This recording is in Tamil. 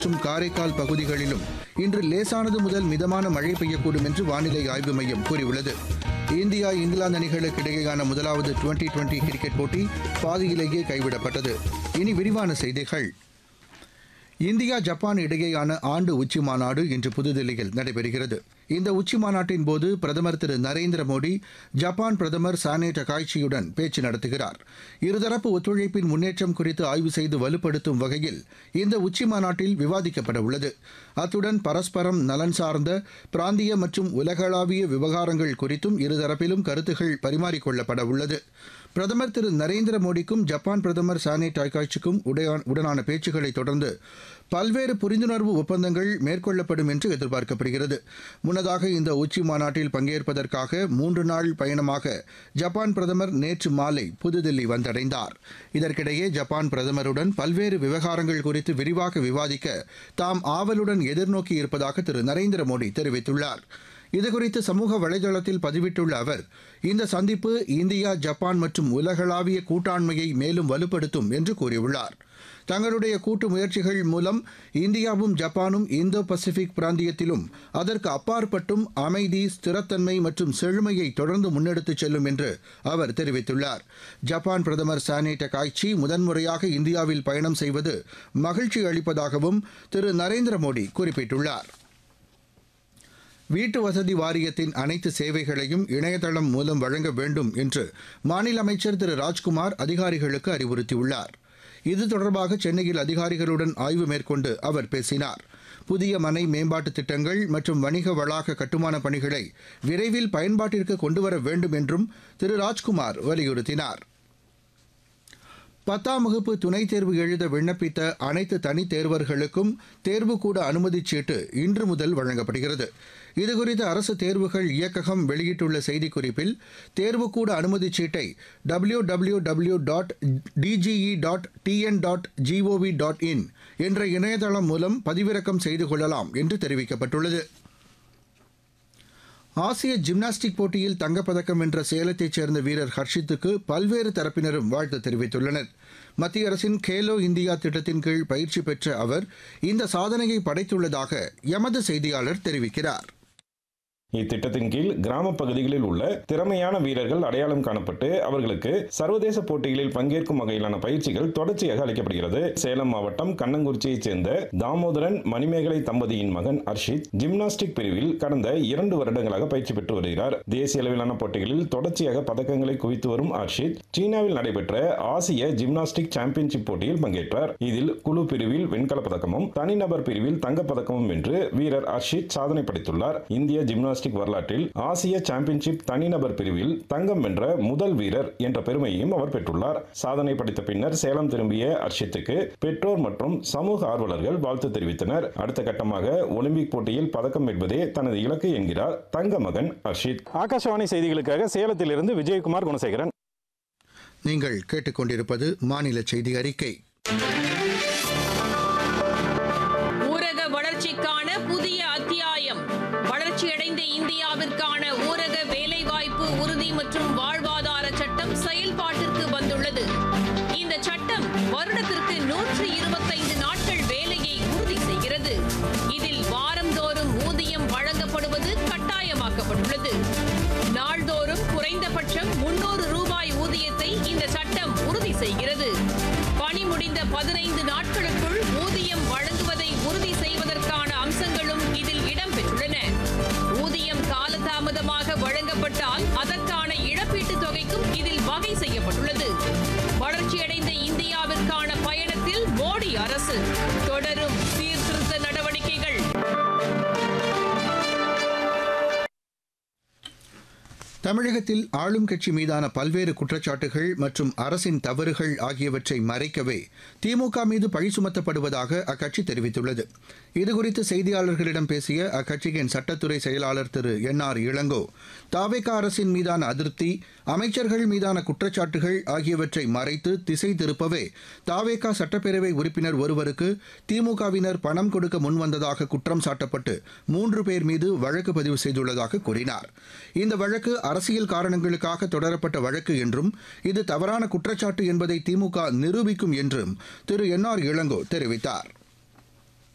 மற்றும் காரைக்கால் பகுதிகளிலும் இன்று லேசானது முதல் மிதமான மழை பெய்யக்கூடும் என்று வானிலை ஆய்வு மையம் கூறியுள்ளது இந்தியா இங்கிலாந்து அணிகளுக்கு இடையேயான முதலாவது டுவெண்டி டுவெண்டி கிரிக்கெட் போட்டி பாதியிலேயே கைவிடப்பட்டது இனி விரிவான செய்திகள் இந்தியா ஜப்பான் இடையேயான ஆண்டு உச்சி மாநாடு இன்று புதுதில்லியில் நடைபெறுகிறது இந்த உச்சி மாநாட்டின் போது பிரதமர் திரு நரேந்திர மோடி ஜப்பான் பிரதமர் சானே டகாய்ச்சியுடன் பேச்சு நடத்துகிறார் இருதரப்பு ஒத்துழைப்பின் முன்னேற்றம் குறித்து ஆய்வு செய்து வலுப்படுத்தும் வகையில் இந்த உச்சி மாநாட்டில் விவாதிக்கப்பட உள்ளது அத்துடன் பரஸ்பரம் நலன் சார்ந்த பிராந்திய மற்றும் உலகளாவிய விவகாரங்கள் குறித்தும் இருதரப்பிலும் கருத்துகள் பரிமாறிக்கொள்ளப்பட உள்ளது பிரதமர் திரு நரேந்திர மோடிக்கும் ஜப்பான் பிரதமர் சானே டாய்காய்ச்சிக்கும் உடையா- உடனான பேச்சுக்களை தொடர்ந்து பல்வேறு புரிந்துணர்வு ஒப்பந்தங்கள் மேற்கொள்ளப்படும் என்று எதிர்பார்க்கப்படுகிறது முன்னதாக இந்த உச்சி மாநாட்டில் பங்கேற்பதற்காக மூன்று நாள் பயணமாக ஜப்பான் பிரதமர் நேற்று மாலை புதுதில்லி வந்தடைந்தார் இதற்கிடையே ஜப்பான் பிரதமருடன் பல்வேறு விவகாரங்கள் குறித்து விரிவாக விவாதிக்க தாம் ஆவலுடன் எதிர்நோக்கி இருப்பதாக திரு நரேந்திர மோடி தெரிவித்துள்ளார் இதுகுறித்து சமூக வலைதளத்தில் பதிவிட்டுள்ள அவர் இந்த சந்திப்பு இந்தியா ஜப்பான் மற்றும் உலகளாவிய கூட்டாண்மையை மேலும் வலுப்படுத்தும் என்று கூறியுள்ளார் தங்களுடைய கூட்டு முயற்சிகள் மூலம் இந்தியாவும் ஜப்பானும் இந்தோ பசிபிக் பிராந்தியத்திலும் அதற்கு அப்பாற்பட்டும் அமைதி ஸ்திரத்தன்மை மற்றும் செழுமையை தொடர்ந்து முன்னெடுத்துச் செல்லும் என்று அவர் தெரிவித்துள்ளார் ஜப்பான் பிரதமர் சானே டகாய்ச்சி முதன்முறையாக இந்தியாவில் பயணம் செய்வது மகிழ்ச்சி அளிப்பதாகவும் திரு நரேந்திர மோடி குறிப்பிட்டுள்ளார் வீட்டு வசதி வாரியத்தின் அனைத்து சேவைகளையும் இணையதளம் மூலம் வழங்க வேண்டும் என்று மாநில அமைச்சர் திரு ராஜ்குமார் அதிகாரிகளுக்கு அறிவுறுத்தியுள்ளார் இது தொடர்பாக சென்னையில் அதிகாரிகளுடன் ஆய்வு மேற்கொண்டு அவர் பேசினார் புதிய மனை மேம்பாட்டுத் திட்டங்கள் மற்றும் வணிக வளாக கட்டுமான பணிகளை விரைவில் பயன்பாட்டிற்கு கொண்டுவர வேண்டும் என்றும் திரு ராஜ்குமார் வலியுறுத்தினார் பத்தாம் வகுப்பு துணைத் தேர்வு எழுத விண்ணப்பித்த அனைத்து தனித் தேர்வர்களுக்கும் தேர்வுக்கூட அனுமதிச் சீட்டு இன்று முதல் வழங்கப்படுகிறது இதுகுறித்து அரசு தேர்வுகள் இயக்ககம் வெளியிட்டுள்ள செய்திக்குறிப்பில் தேர்வுக்கூட அனுமதிச் சீட்டை W W W dot DGE dot TN dot GOV dot in என்ற இணையதளம் மூலம் பதிவிறக்கம் செய்து கொள்ளலாம் என்று தெரிவிக்கப்பட்டுள்ளது ஆசிய ஜிம்னாஸ்டிக் போட்டியில் தங்கப்பதக்கம் வென்ற சேலத்தைச் சேர்ந்த வீரர் ஹர்ஷித்துக்கு பல்வேறு தரப்பினரும் வாழ்த்து தெரிவித்துள்ளனர் மத்திய அரசின் கேலோ இந்தியா திட்டத்தின் கீழ் பயிற்சி பெற்ற அவர் இந்த சாதனையை படைத்துள்ளதாக எமது செய்தியாளர் தெரிவிக்கிறார் இத்திட்டத்தின் கீழ் கிராம பகுதிகளில் உள்ள திறமையான வீரர்கள் அடையாளம் காணப்பட்டு அவர்களுக்கு சர்வதேச போட்டிகளில் பங்கேற்கும் வகையிலான பயிற்சிகள் தொடர்ச்சியாக அளிக்கப்படுகிறது சேலம் மாவட்டம் கண்ணங்குறிச்சியைச் சேர்ந்த தாமோதரன் மணிமேகலை தம்பதியின் மகன் அர்ஷித் ஜிம்னாஸ்டிக் பிரிவில் கடந்த இரண்டு வருடங்களாக பயிற்சி பெற்று வருகிறார் தேசிய அளவிலான போட்டிகளில் தொடர்ச்சியாக பதக்கங்களை குவித்து வரும் அர்ஷித் சீனாவில் நடைபெற்ற ஆசிய ஜிம்னாஸ்டிக் சாம்பியன்ஷிப் போட்டியில் பங்கேற்றார் இதில் குழு பிரிவில் வெண்கலப் பதக்கமும் தனிநபர் பிரிவில் தங்கப் பதக்கமும் வென்று வீரர் அர்ஷித் சாதனை படைத்துள்ளார் இந்திய ஜிம்னாஸ்டிக் வரலாற்றில் ஆசிய சாம்பியன்ஷிப் தனிநபர் பிரிவில் தங்கம் வென்ற முதல் வீரர் என்ற பெருமையையும் அவர் பெற்றுள்ளார் சாதனை படைத்த பின்னர் சேலம் திரும்பிய அர்ஷித்துக்கு பெற்றோர் மற்றும் சமூக ஆர்வலர்கள் வாழ்த்து தெரிவித்தனர் அடுத்த கட்டமாக ஒலிம்பிக் போட்டியில் பதக்கம் வெல்வதே தனது இலக்கு என்கிறார் தங்க மகன் அர்ஷித் ஆகாஷவாணி செய்திகளுக்காக சேலத்திலிருந்து விஜயகுமார் குணசேகரன் நீங்கள் கேட்டுக்கொண்டிருப்பது மாநில செய்தி அறிக்கை ஊரக வளர்ச்சிக்கான புதிய அத்தியாயம் வளர்ச்சியடைந்த இந்தியாவிற்கான ஊரக வேலைவாய்ப்பு உறுதி மற்றும் வாழ்வாதார சட்டம் செயல்பாட்டிற்கு வந்துள்ளது இந்த சட்டம் வருடத்திற்கு நூற்று இருபத்தைந்து நாட்கள் வேலையை உறுதி செய்கிறது இதில் வாரந்தோறும் ஊதியம் வழங்கப்படுவது கட்டாயமாக்கப்பட்டுள்ளது நாள்தோறும் குறைந்தபட்சம் முன்னூறு ரூபாய் ஊதியத்தை இந்த சட்டம் உறுதி செய்கிறது பணி முடிந்த பதினைந்து நாட்களுக்குள் ஊதியம் வழங்குவதை உறுதி செய்வதற்கான அம்சங்களும் இதில் இடம்பெற்றுள்ளன ஊதியம் காலதாமதமாக வழங்கப்பட்டால் அதற்கான இழப்பீட்டுத் தொகைக்கும் இதில் வகை செய்யப்பட்டுள்ளது வளர்ச்சியடைந்த இந்தியாவிற்கான பயணத்தில் மோடி அரசு தொடரும் சீர்திருத்த நடவடிக்கைகள் தமிழகத்தில் ஆளும் கட்சி மீதான பல்வேறு குற்றச்சாட்டுகள் மற்றும் அரசின் தவறுகள் ஆகியவற்றை மறைக்கவே திமுக மீது பழி சுமத்தப்படுவதாக அக்கட்சி தெரிவித்துள்ளது இதுகுறித்து செய்தியாளர்களிடம் பேசிய அக்கட்சியின் சட்டத்துறை செயலாளர் திரு என் ஆர் இளங்கோ தாவேகா அரசின் மீதான அதிருப்தி அமைச்சர்கள் மீதான குற்றச்சாட்டுகள் ஆகியவற்றை மறைத்து திசை திருப்பவே தாவேகா சட்டப்பேரவை உறுப்பினர் ஒருவருக்கு திமுகவினர் பணம் கொடுக்க முன்வந்ததாக குற்றம் சாட்டப்பட்டு மூன்று பேர் மீது வழக்கு பதிவு செய்துள்ளதாக கூறினார் இந்த வழக்கு அரசியல் காரணங்களுக்காக தொடரப்பட்ட வழக்கு என்றும் இது தவறான குற்றச்சாட்டு என்பதை திமுக நிரூபிக்கும் என்றும் திரு என் ஆர் இளங்கோ தெரிவித்தார்